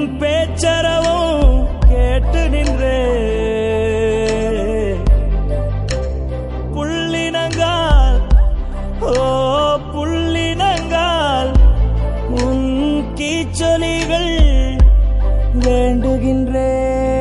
பேச்சரவும் கேட்டு நின்றே புள்ளினங்கால் ஓ புள்ளினங்கால் உன் கீச்சொலிகள் வேண்டுகின்றே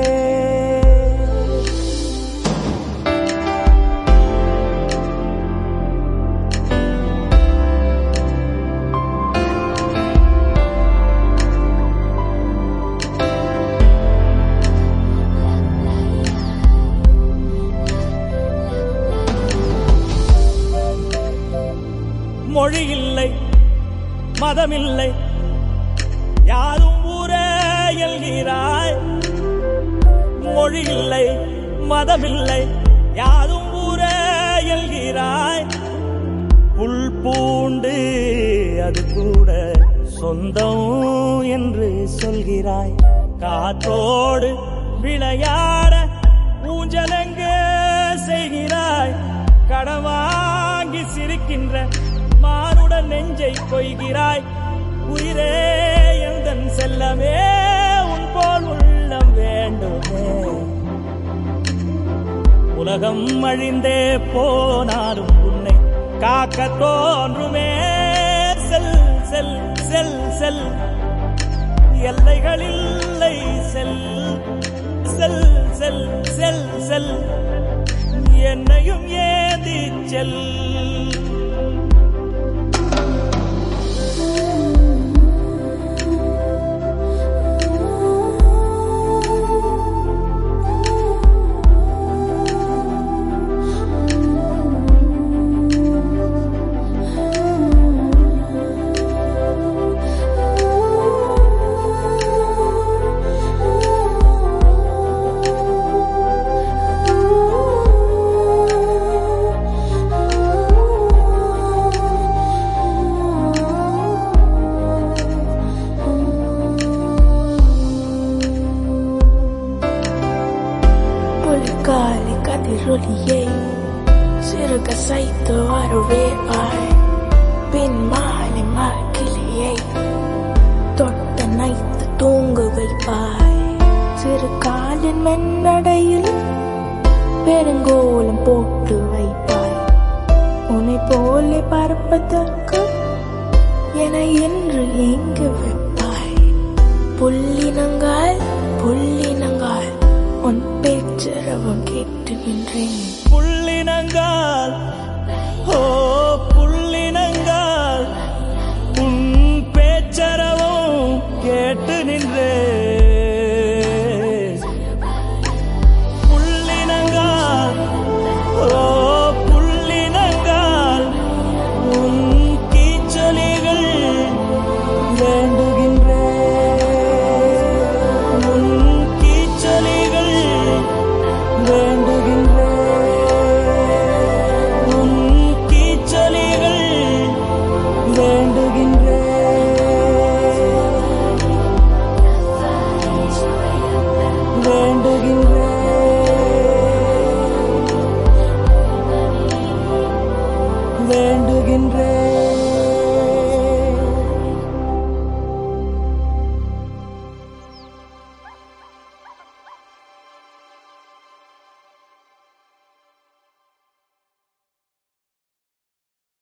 மொழி இல்லை மதமில்லை யாரும் ஊரே எல்கிறாய் மொழி இல்லை மதமில்லை யாரும் ஊரே எல்கிறாய் புல் பூண்டு அது கூட சொந்தம் என்று சொல்கிறாய் காற்றோடு விளையாட ஊஞ்சலங்க செய்கிறாய் கடன் வாங்கி சிரிக்கின்ற மானுடன் நெஞ்சை கொய்கிறாய் உயிரே எந்தன் செல்லமே உன் போல் உள்ளம் வேண்டுமே உலகம் அழிந்தே போனாலும் உன்னை காக்க தோன்றுமே செல் செல் செல் செல் எல்லைகள் இல்லை செல் செல் செல் செல் செல் என்னையும் ஏந்தி செல் புலிகாலி கதிரொலியை சிறுக சைத்து வரவேற்பாய் பின் மாலை மகிழியை தொட்ட நைத்து தூங்க வைப்பாய் சிறு காலின் மென்னடையில் பெருங்கோலம் போட்டு வைப்பாய் உன்னை போலே பறப்பதற்கு என என்று எங்கு வைப்பாய் புள்ளினங்கால் புள்ளினங்கால் உன் பேச்சரவம் கேட்டு நின்றேன் புள்ளினங்கால் ஓ